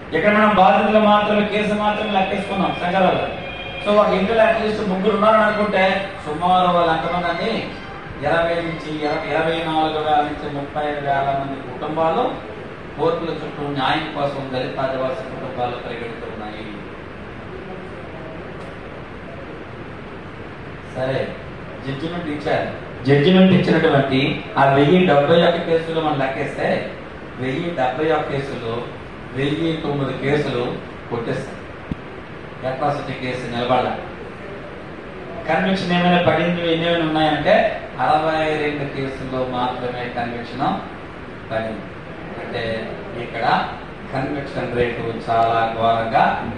ఇక్కడ మనం బాధితులు మాత్రమే కేసు మాత్రమే లెక్కేసుకున్నాం సంఘాలలో సో ఒక ఇంట్లో అట్లీస్ట్ ముగ్గురు ఉన్నారని అనుకుంటే సుమారు వాళ్ళు ఎంతమంది అండి ఇరవై నుంచి ఇరవై ఇరవై నాలుగు వేల నుంచి ముప్పై వేల మంది కుటుంబాలు కోర్టుల చుట్టూ న్యాయం కోసం దళిత ఆదివాసీ కుటుంబాలు పరిగెడుతున్నాయి సరే జడ్జిమెంట్ ఇచ్చారు జడ్జిమెంట్ ఇచ్చినటువంటి ఆ వెయ్యి డెబ్బై ఒక్క కేసులు మనం లెక్కేస్తే వెయ్యి డెబ్బై ఒక్క కేసులు వెయ్యి తొమ్మిది కేసులు కొట్టేస్తాయి అట్రాసిటీ కేసు నిలబడాల కన్విక్షన్ ఏమైనా పడింది ఎన్ని ఉన్నాయంటే అరవై రెండు కేసుల్లో మాత్రమే కన్విక్షన్ పడింది అంటే ఇక్కడ కన్విక్షన్ రేటు చాలా ఘోరంగా ఉంది.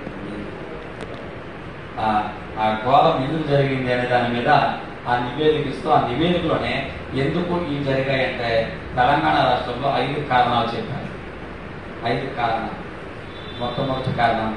ఆ- ఆ ఘోరం ఎందుకు జరిగింది అనే దాని మీద ఆ నివేదిక ఇస్తూ ఆ నివేదికలోనే ఎందుకు ఇవి జరిగాయంటే తెలంగాణ రాష్ట్రంలో ఐదు కారణాలు చెప్పారు ఐదు కారణాలు మొట్టమొదటి కారణం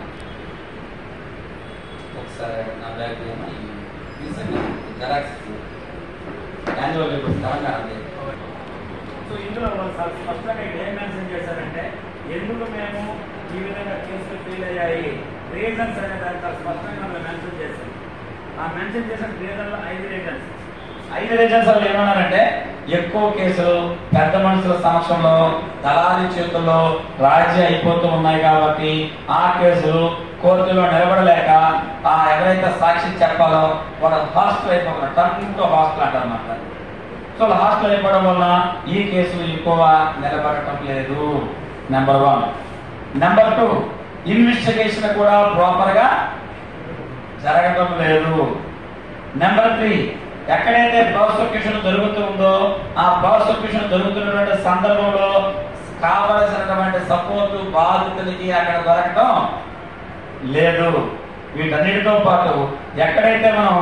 ఒకసారి నా బ్యాగ్ ఏమో ఈ తీసండి xerox annual report Telangana so ఇందులో వాళ్ళు చాలా స్పష్టంగా ఇక్కడ ఏం మెన్షన్ చేశారంటే ఎందుకు మేము ఈ విధంగా కేసులు ఫెయిల్ అయ్యాయి రీజన్స్ అనే దాన్ని చాలా స్పష్టంగా మనం మెన్షన్ చేశాం ఆ మెన్షన్ చేసిన రీజన్లో ఐదు రీజన్స్ ఐదు రీజన్స్ వాళ్ళు ఏమన్నారంటే ఎక్కువ కేసులు పెద్ద మనుషుల సమక్షంలో దళారి చేతుల్లో రాజ్య అయిపోతూ ఉన్నాయి కాబట్టి ఆ కేసులు కోర్టులో నిలబడలేక ఆ ఎవరైతే సాక్షి చెప్పాలో వాళ్ళు హాస్టల్ అయిపోతున్నారు టర్న్ టు హాస్టల్ అంటారు అన్నమాట సో హాస్టల్ అయిపోవడం వల్ల ఈ కేసులు ఎక్కువ నిలబడటం లేదు number one number two investigation కూడా ప్రాపర్ గా జరగటం లేదు నెంబర్ త్రీ ఎక్కడైతే ప్రాసిక్యూషన్ జరుగుతుందో ఆ ప్రాసిక్యూషన్ జరుగుతున్నటువంటి సందర్భంలో కావలసినటువంటి సపోర్ట్ బాధితులకి అక్కడ దొరకటం లేదు వీటన్నిటితో పాటు ఎక్కడైతే మనం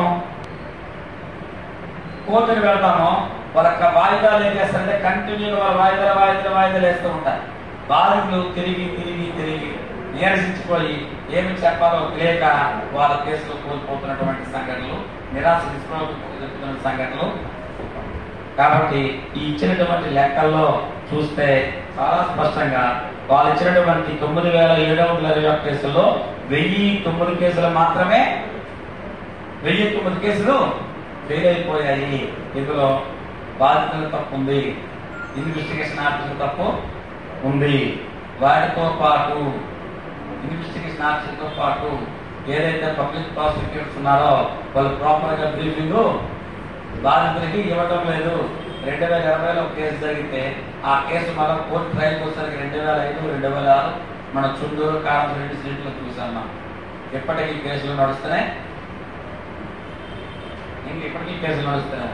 కోర్టుకు వెళ్తామో వాళ్ళ వాయిదాలు ఏం చేస్తారంటే కంటిన్యూగా వాళ్ళ వాయిదాలు వాయిదాలు వాయిదాలు వేస్తూ ఉంటారు బాధితులు తిరిగి తిరిగి తిరిగి నీరసించిపోయి ఏమి చెప్పాలో తెలియక వాళ్ళ కేసులు కోల్పోతున్నటువంటి సంఘటనలు నిరాశ నిస్పృహ సంఘటనలు కాబట్టి ఈ ఇచ్చినటువంటి లెక్కల్లో చూస్తే చాలా స్పష్టంగా వాళ్ళు ఇచ్చినటువంటి తొమ్మిది వేల ఏడు వందల ఇరవై ఒక్క కేసుల్లో వెయ్యి తొమ్మిది కేసులు మాత్రమే వెయ్యి తొమ్మిది కేసులు ఫెయిల్ అయిపోయాయి ఇందులో బాధితుల తప్పు ఉంది ఇన్వెస్టిగేషన్ ఆఫీసర్ తప్పు ఉంది వాటితో పాటు ఇన్వెస్టిగేషన్ ఆఫీసర్తో పాటు ఏదైతే పబ్లిక్ ప్రాసిక్యూటర్స్ ఉన్నారో వాళ్ళు ప్రాపర్ గా బ్రీఫింగ్ బాధితులకి ఇవ్వటం లేదు రెండు వేల ఇరవైలో ఒక కేసు జరిగితే ఆ కేసు మళ్ళీ కోర్టు ట్రయల్కి వచ్చేసరికి రెండు వేల ఐదు రెండు వేల ఆరు మన చుండూరు కారం రెండు సీట్లు చూసాం మనం ఇప్పటికీ కేసులు నడుస్తున్నాయి ఇంక ఇప్పటికీ కేసులు నడుస్తున్నాయి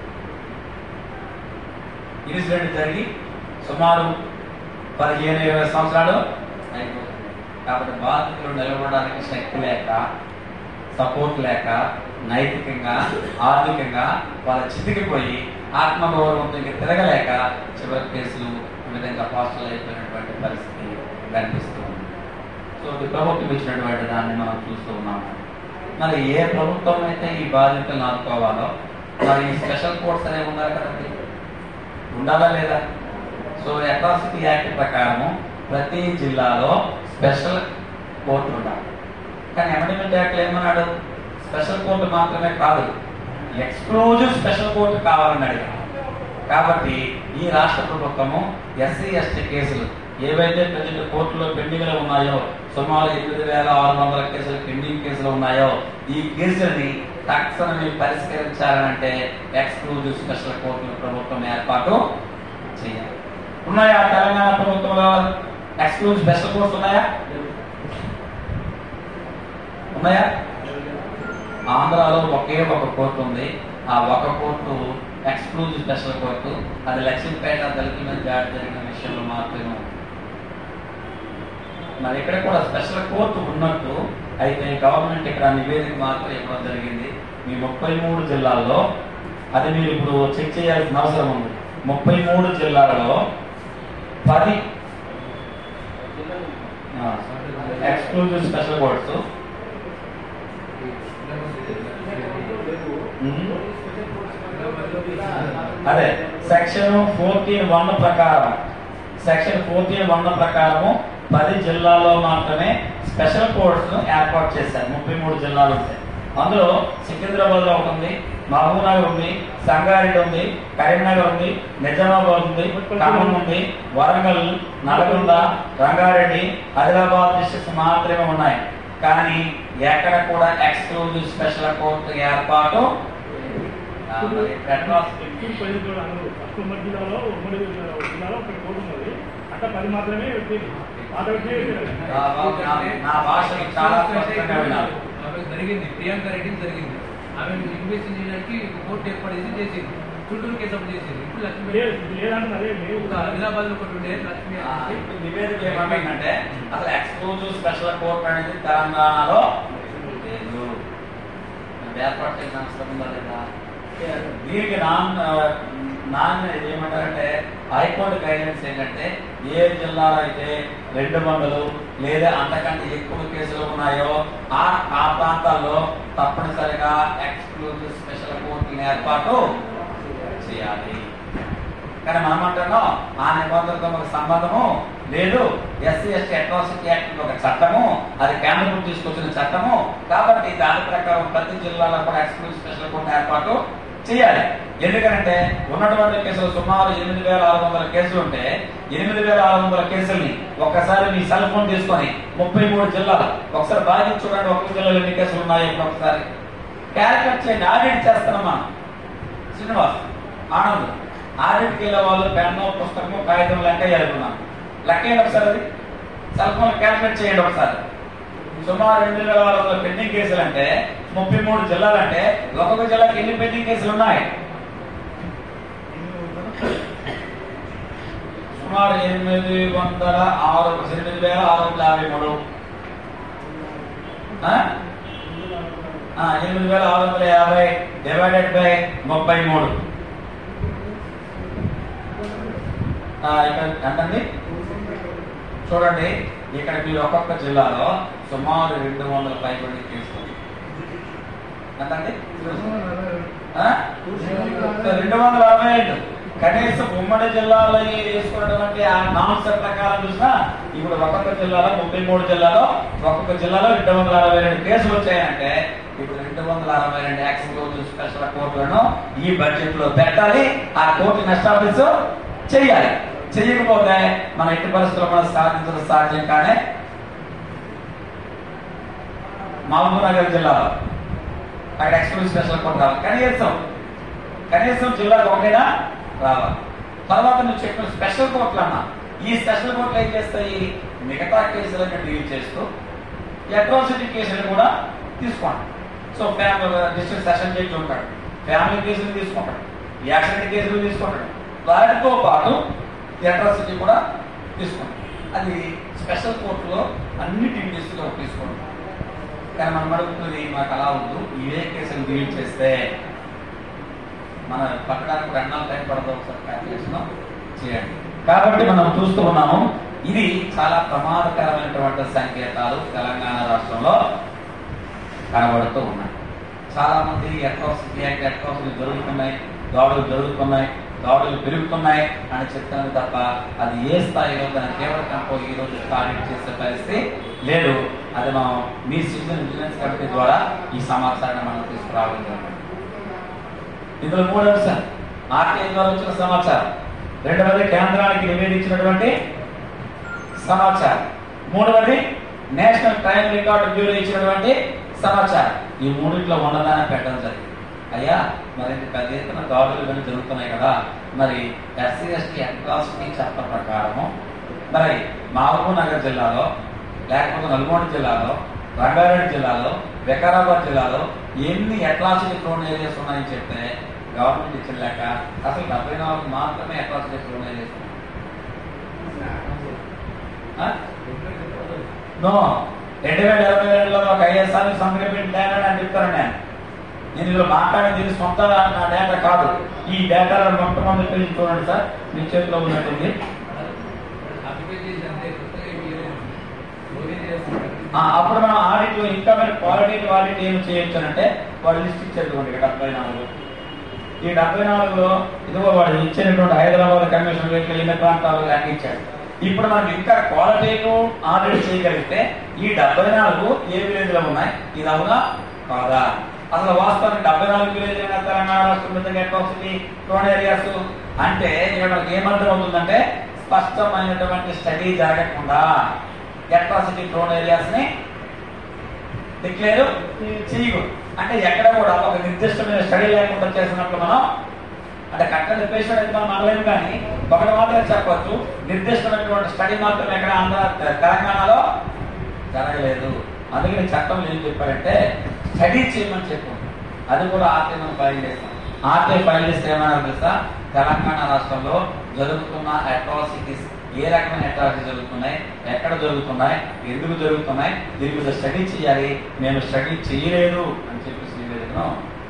ఇన్సిడెంట్ జరిగి సుమారు పదిహేను ఇరవై సంవత్సరాలు అయిపోతుంది కాబట్టి బాధితులు నిలబడడానికి శక్తి లేక సపోర్ట్ లేక నైతికంగా ఆర్థికంగా వాళ్ళ చితికిపోయి ఆత్మగౌరవంతో ఇంక తిరగలేక చివరి కేసులు ఈ విధంగా హాస్టల్ అయిపోయినటువంటి పరిస్థితి కనిపిస్తూ ఉంది సో ఇది ప్రభుత్వం ఇచ్చినటువంటి దాన్ని మనం చూస్తూ ఉన్నాము మరి ఏ ప్రభుత్వం అయితే ఈ బాధ్యతలను ఆదుకోవాలో మరి ఈ స్పెషల్ కోర్ట్స్ అనేవి ఉండాలి కదండి ఉండాలా లేదా సో అట్రాసిటీ యాక్ట్ ప్రకారము ప్రతి జిల్లాలో స్పెషల్ కోర్టు ఉండాలి కానీ అమెండ్మెంట్ యాక్ట్ ఏమన్నాడు స్పెషల్ కోర్టు మాత్రమే కాదు ఎక్స్క్లూజివ్ స్పెషల్ కోర్టు కావాలని అడిగాడు కాబట్టి ఈ రాష్ట్ర ప్రభుత్వము ఎస్సీ ఎస్టీ కేసులు ఏవైతే ప్రజెంట్ కోర్టులో పెండింగ్ లో ఉన్నాయో సుమారు ఎనిమిది వేల ఆరు వందల కేసులు పెండింగ్ కేసులు ఉన్నాయో ఈ కేసులని తక్షణమే పరిష్కరించాలంటే ఎక్స్క్లూజివ్ స్పెషల్ కోర్టులు ప్రభుత్వం ఏర్పాటు చేయాలి ఉన్నాయా తెలంగాణ ప్రభుత్వంలో ఎక్స్క్లూజివ్ స్పెషల్ కోర్ట్స్ ఉన్నాయా ఉన్నాయా ఆంధ్రాలో ఒకే ఒక కోర్టు ఉంది ఆ ఒక కోర్టు ఎక్స్క్లూజివ్ స్పెషల్ కోర్టు అది లక్ష్మీపేట దళితుల మీద దాడి జరిగిన విషయంలో మాత్రమే ఉంది. మరి ఇక్కడ కూడా స్పెషల్ కోర్టు ఉన్నట్టు అయితే గవర్నమెంట్ ఇక్కడ నివేదిక మాత్రం ఇవ్వడం జరిగింది మీ ముప్పై మూడు జిల్లాల్లో అది మీరు ఇప్పుడు చెక్ చేయాల్సిన అవసరం ఉంది ముప్పై మూడు జిల్లాలలో పది ఎక్స్క్లూజివ్ స్పెషల్ కోర్ట్స్ అదే సెక్షన్ ఫోర్టీన్ వన్ ప్రకారం సెక్షన్ ఫోర్టీన్ వన్ ప్రకారము పది జిల్లాల్లో మాత్రమే స్పెషల్ కోర్ట్స్ ఏర్పాటు చేశారు ముప్పై మూడు జిల్లాలు ఉంటాయి అందులో సికింద్రాబాద్ లో ఒకటి ఉంది మహబూబ్ నగర్ ఉంది సంగారెడ్డి ఉంది కరీంనగర్ ఉంది నిజామాబాద్ ఉంది ఖమ్మం ఉంది వరంగల్ నల్గొండ రంగారెడ్డి ఆదిలాబాద్ డిస్ట్రిక్ట్స్ మాత్రమే ఉన్నాయి కానీ ఎక్కడ కూడా ఎక్స్క్లూజివ్ స్పెషల్ కోర్టు ఏర్పాటు ఆ, మరి అడ్వాన్స్ ఎక్కువ ప్రజలు కూడా అందరూ తక్కువ ఉమ్మడి జిల్లాలో ఉమ్మడి జిల్లాలో ఒకటి కోర్టు ఉన్నది అట్లా పది మాత్రమే పెట్టింది పాత పెట్టింది నా నా- నా భాషను చాలా స్పష్టంగా వినాలి ఆమె జరిగింది ప్రియాంక రెడ్డి జరిగింది ఆమె ఇన్వెస్టిగేషన్ చేయడానికి కోర్టు ఏర్పాటు చేసి చేసింది చుట్టూరు కేసు అప్పుడు చేసింది ఇప్పుడు లక్ష్మీ లేదు లేదంటున్నారు అదే లేవు ఒక ఆదిలాబాద్ లో ఒకటి ఉండే లక్ష్మీ ఆ, ఇప్పుడు నివేదిక ఏమంటే అసలు ఎక్స్క్లూజివ్ స్పెషల్ కోర్ట్ అనేది తెలంగాణలో లేదు అది ఏర్పాటు చేసిన అవసరం ఉందా లేదా దీనికి నాన్ నాన్ ఏమంటారంటే హైకోర్టు గైడెన్స్ ఏంటంటే ఏ జిల్లాలో అయితే రెండు వందలు లేదా అంతకంటే ఎక్కువ కేసులు ఉన్నాయో ఆ ఆ ప్రాంతాల్లో తప్పనిసరిగా ఎక్స్క్లూజివ్ స్పెషల్ కోర్టుని ఏర్పాటు చేయాలి కానీ మనం అంటున్నాం ఆ నిబంధనలతో ఒక సంబంధము లేదు ఎస్సీ ఎస్టీ అట్రాసిటీ యాక్ట్ ఒక చట్టము అది కేంద్రం తీసుకొచ్చిన చట్టము కాబట్టి దాని ప్రకారం ప్రతి జిల్లాలో కూడా ఎక్స్క్లూజివ్ స్పెషల్ కోర్టు ఏర్పాటు చేయాలి ఎందుకంటే ఉన్నటువంటి కేసులు సుమారు ఎనిమిది వేల ఆరు వందల కేసులు ఉంటే ఎనిమిది వేల ఆరు వందల కేసుల్ని ఒక్కసారి మీ సెల్ ఫోన్ తీసుకొని ముప్పై మూడు జిల్లాలు ఒకసారి బాగా చూడండి ఒక్కొక్క జిల్లాలో ఎన్ని కేసులు ఉన్నాయి ఇప్పుడు ఒకసారి క్యాలిక్యులేట్ చేయండి ఆడిట్ చేస్తున్నాం మనం శ్రీనివాస్ ఆనంద్ ఆడిట్కి వెళ్ళే వాళ్ళు పెన్ను పుస్తకము కాగితం లెక్క ఎదుర్కొన్నాం లెక్క ఏంటి ఒకసారి అది సెల్ ఫోన్ క్యాల్కులేట్ చేయండి ఒకసారి సుమారు రెండు వేల ఆరు వందల పెండింగ్ కేసులు అంటే ముప్పై మూడు జిల్లాలు అంటే ఒక్కొక్క జిల్లాకి ఎన్ని పెండింగ్ కేసులు ఉన్నాయి సుమారు ఎనిమిది వందల ఆరు ఎనిమిది వేల ఆరు వందల యాభై మూడు ఆ? ఆ, ఎనిమిది వేల ఆరు వందల యాభై డివైడెడ్ బై ముప్పై మూడు ఆ, ఇక్కడ ఎంతండి చూడండి ఇక్కడ మీరు ఒక్కొక్క జిల్లాలో సుమారు రెండు వందల పైబడి కేసులు ఎంతండి ఆ? రెండు వందల అరవై రెండు కనీసం ఉమ్మడి జిల్లాలో వేసుకున్నటువంటి ఆ నామ్స్ ప్రకారం చూసినా ఇప్పుడు ఒక్కొక్క జిల్లాలో ముప్పై మూడు జిల్లాలో ఒక్కొక్క జిల్లాలో రెండు వందల అరవై రెండు కేసులు వచ్చాయంటే ఇప్పుడు రెండు వందల అరవై రెండు ఎక్స్క్లూజివ్ స్పెషల్ కోర్టులను ఈ బడ్జెట్ లో పెట్టాలి ఆ కోర్టు ఎస్టాబ్లిష్ చేయాలి చేయకపోతే మన ఎట్టి పరిస్థితుల్లో మనం సాధించడం సాధ్యం కానీ మహబూబ్ నగర్ జిల్లాలో అక్కడ ఎక్స్క్లూజివ్ స్పెషల్ కోర్టు రావాలి కనీసం కనీసం జిల్లాకు ఒకటైనా రావాలి తర్వాత నువ్వు చెప్పిన స్పెషల్ కోర్టులు అన్నా ఈ స్పెషల్ కోర్టులు ఏం చేస్తాయి మిగతా కేసులను డీల్ చేస్తూ అట్రాసిటీ కేసులు కూడా తీసుకోండి so family district session judge ఉంటాడు ఫ్యామిలీ కేసులు తీసుకుంటాడు యాక్సిడెంట్ కేసులు తీసుకుంటాడు వాటితో పాటు అట్రాసిటీ కూడా తీసుకుంటాడు అది స్పెషల్ కోర్టులో అన్నిటి డిస్ట్రిక్ట్లో తీసుకోండి కానీ మనం అడుగుతున్నది మాకు అలా వద్దు ఇవే కేసులు డీల్ చేస్తే మన పట్టడానికి రెండు నెలలు టైం పడదు ఒకసారి క్యాల్కులేషన్ చేయండి కాబట్టి మనం చూస్తూ ఉన్నాము ఇది చాలా ప్రమాదకరమైనటువంటి సంకేతాలు తెలంగాణ రాష్ట్రంలో కనబడుతూ ఉన్నాయి చాలా మంది అట్రాసిటీ యాక్ట్ అట్రాసిటీ జరుగుతున్నాయి దాడులు జరుగుతున్నాయి దాడులు పెరుగుతున్నాయి అని చెప్తాను తప్ప అది ఏ స్థాయిలో తన తీవ్రతంతో ఈ రోజు టార్గెట్ చేసే పరిస్థితి లేదు అది మనం మీ సిటిజన్ విజిలెన్స్ కమిటీ ద్వారా ఈ సమాచారాన్ని మనం తీసుకురావడం జరిగింది ఇందులో మూడు అంశాలు ఆర్టీఐ ద్వారా వచ్చిన సమాచారం రెండవది కేంద్రానికి నివేదించినటువంటి సమాచారం మూడవది నేషనల్ క్రైమ్ రికార్డు బ్యూరో ఇచ్చినటువంటి సమాచారం ఈ మూడిట్లో ఉన్నదాన్ని పెట్టడం జరిగింది అయ్యా మరి ఇంత పెద్ద ఎత్తున దాడులు ఇవన్నీ జరుగుతున్నాయి కదా మరి ఎస్సీ ఎస్టీ అట్రాసిటీ చట్టం ప్రకారము మరి మహబూబ్ నగర్ జిల్లాలో లేకపోతే నల్గొండ జిల్లాలో రంగారెడ్డి జిల్లాలో వికారాబాద్ జిల్లాలో ఎన్ని అట్రాసిటీ ప్రోన్ ఏరియాస్ ఉన్నాయని చెప్తే గవర్నమెంట్ ఇచ్చిన లేక అసలు డెబ్బై నాలుగు మాత్రమే అట్రాసిటీ ప్రోన్ ఏరియాస్ ఉన్నాయి ఆ? నో రెండు వేల ఇరవై రెండులో ఒక ఐఎస్ఆర్ సంతకం డేటా అని చెప్తాను నేను నేను ఇందులో మాట్లాడేది ఇది సొంత నా డేటా కాదు ఈ డేటా మొట్టమొదటి పేజీ చూడండి సార్ మీ చేతిలో ఉన్నట్టుంది అప్లికేషన్ చేసి అంతే కొత్తగా ఏమీ లేదు. ఓకే చేస్తున్నారు. ఆ, అప్పుడు మనం ఆడిట్ ఇంకా మరి క్వాలిటీ క్వాలిటీ ఏం చేయొచ్చు అంటే వాళ్ళు లిస్ట్ ఇచ్చారు చూడండి ఇక్కడ డెబ్బై నాలుగు ఈ డెబ్బై నాలుగులో ఇదిగో వాడు ఇచ్చినటువంటి హైదరాబాద్ కమిషన్ ఎన్ని ప్రాంతాలు లెక్క ఇచ్చాడు ఇప్పుడు మనం ఇంకా క్వాలిటీను ఆడిట్ చేయగలిగితే ఈ డెబ్బై నాలుగు ఏ విలేజ్ లో ఉన్నాయి ఇది అవునా కాదా అసలు వాస్తవానికి డెబ్బై నాలుగు విలేజ్ తెలంగాణ రాష్ట్రం మీద అట్రాసిటీ ప్రోన్ ఏరియాస్ అంటే ఇక్కడ మనకి ఏమర్థం అవుతుందంటే స్పష్టమైనటువంటి స్టడీ జరగకుండా అట్రాసిటీ ప్రోన్ ఏరియాస్ ని డిక్లేర్ చేయకూడదు అంటే ఎక్కడ కూడా ఒక నిర్దిష్టమైన స్టడీ లేకుండా చేసినప్పుడు మనం అంటే కట్టని పేషెంట్ అయితే మనం అనలేము కానీ ఒకటి మాత్రం చెప్పొచ్చు నిర్దిష్టమైనటువంటి స్టడీ మాత్రం ఎక్కడ ఆంధ్ర తెలంగాణలో జరగలేదు అందుకని చట్టంలో ఏం చెప్పారంటే స్టడీ చేయమని చెప్పు అది కూడా ఆర్టీ మనం ఫైల్ చేస్తాం ఆర్టీ ఫైల్ చేస్తే ఏమన్నా తెలుసా తెలంగాణ రాష్ట్రంలో జరుగుతున్న అట్రాసిటీస్ ఏ రకమైన అట్రాసిటీ జరుగుతున్నాయి ఎక్కడ జరుగుతున్నాయి ఎందుకు జరుగుతున్నాయి దీని మీద స్టడీ చేయాలి మేము స్టడీ చేయలేదు అని చెప్పేసి నివేదికను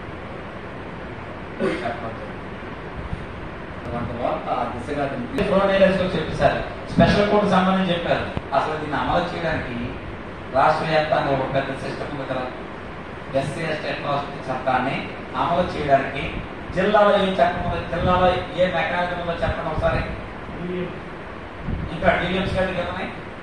చెప్పవచ్చు అటువంటి వార్త ఆ దిశగా దింపి ఫ్లోర్ ఏరియాస్ లో చెప్పేశారు స్పెషల్ కోర్టు సంబంధించి చెప్పారు అసలు దీన్ని అమలు చేయడానికి రాష్ట్ర వ్యాప్తంగా ఒక పెద్ద సిస్టమ్ ఉంది కదా ఎస్సీ ఎస్టీ అట్రాసిటీ చట్టాన్ని అమలు చేయడానికి జిల్లాలో ఏ చట్టం ఉందో జిల్లాలో ఏ మెకానిజం ఉందో చెప్పండి ఒకసారి ఇంకా డిఎంస్ గారి కదా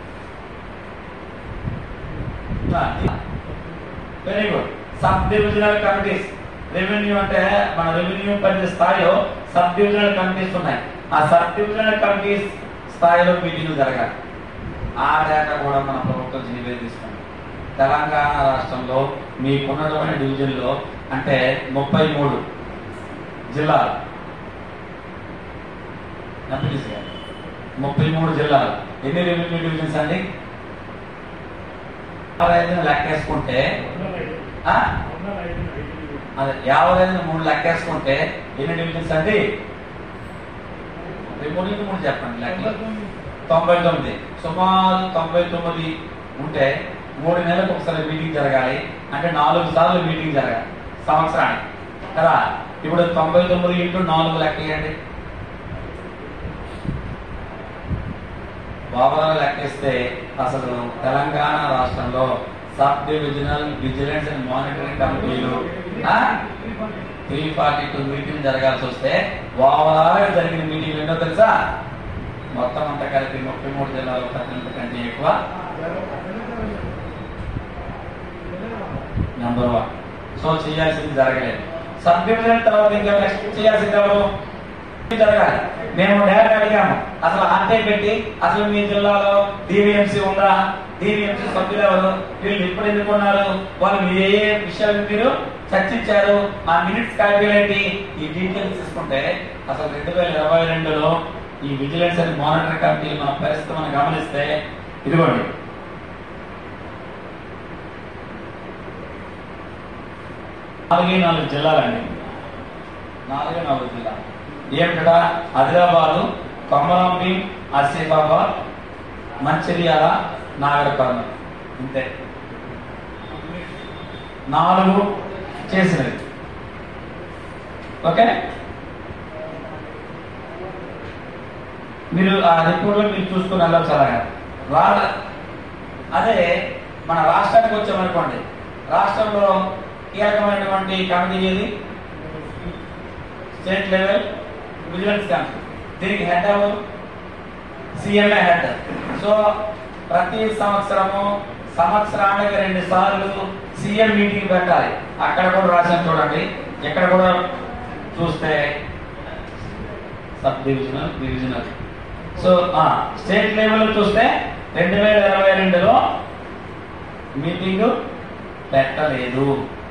very good sub divisional committees revenue అంటే మన రెవెన్యూ పరిధి స్థాయిలో సబ్ డివిజనల్ కమిటీస్ ఉన్నాయి ఆ సబ్ డివిజనల్ కమిటీస్ స్థాయిలో మీటింగ్ జరగాలి ఆ డేటా కూడా మన ప్రభుత్వం నివేదిస్తుంది తెలంగాణ రాష్ట్రంలో మీకున్నటువంటి డివిజన్లో అంటే ముప్పై మూడు జిల్లాలు ఎంపీటీసీ గారు ముప్పై మూడు జిల్లాలు ఎన్ని రెవెన్యూ డివిజన్స్ అండి యాభై ఐదుని లెక్కేసుకుంటే ఆ? అదే యాభై ఐదు మూడు లెక్కేసుకుంటే ఎన్ని డివిజన్స్ అండి ముప్పై మూడు ఇంటూ మూడు చెప్పండి లెక్క తొంభై తొమ్మిది సుమారు తొంభై తొమ్మిది ఉంటే మూడు నెలలకు ఒకసారి మీటింగ్ జరగాలి అంటే నాలుగు సార్లు మీటింగ్ జరగాలి సంవత్సరానికి కదా ఇప్పుడు తొంభై తొమ్మిది ఇంటూ నాలుగు లెక్క వేయండి ఓవరాల్ లెక్కిస్తే అసలు తెలంగాణ రాష్ట్రంలో sub divisional vigilance and monitoring కమిటీలు త్రీ ఫార్టీ టూ మీటింగ్ జరగాల్సి వస్తే ఓవరాల్ జరిగిన మీటింగ్ ఏంటో తెలుసా మొత్తం అంతా కలిపి ముప్పై మూడు జిల్లాలో పద్దెనిమిది కంటే ఎక్కువ నెంబర్ వన్ సో చేయాల్సింది జరగలేదు సబ్ డివిజన్ తర్వాత ఇంకా నెక్స్ట్ చేయాల్సింది ఎవరు జరగాలి మేము డైరెక్ట్ అడిగాము అసలు ఆర్టీ పెట్టి అసలు మీ జిల్లాలో డివిఎంసీ ఉందా డివిఎంసీ సభ్యులు ఎవరు వీళ్ళు ఎప్పుడు ఎన్నుకున్నారు వాళ్ళు ఏ ఏ విషయాలు మీరు చర్చించారు ఆ మినిట్స్ క్యాల్కులేట్ ఈ డీటెయిల్స్ తీసుకుంటే అసలు రెండు వేల ఇరవై రెండులో ఈ విజిలెన్స్ అండ్ మానిటరింగ్ కమిటీ మన పరిస్థితి మనం గమనిస్తే ఇదిగోండి నాలుగే నాలుగు జిల్లాలండి నాలుగే నాలుగు జిల్లాలు ఏమిటా ఆదిలాబాదు కొమరంభి ఆసిఫాబాద్ మంచిర్యాల నాగర్ కర్నూలు ఇంతే నాలుగు చేసినవి ఓకే మీరు ఆ రిపోర్ట్లో మీరు చూసుకుని వెళ్ళచ్చు అలాగా రా అదే మన రాష్ట్రానికి వచ్చామనుకోండి రాష్ట్రంలో కీలకమైనటువంటి కమిటీ ఏది స్టేట్ లెవెల్ విజిలెన్స్ కమిటీ దీనికి హెడ్ ఎవరు సీఎంఏ హెడ్ సో ప్రతి సంవత్సరము సంవత్సరానికి రెండు సార్లు సీఎం మీటింగ్ పెట్టాలి అక్కడ కూడా రాశాను చూడండి ఎక్కడ కూడా చూస్తే sub divisional divisional so state level చూస్తే రెండు వేల ఇరవై రెండులో మీటింగ్ పెట్టలేదు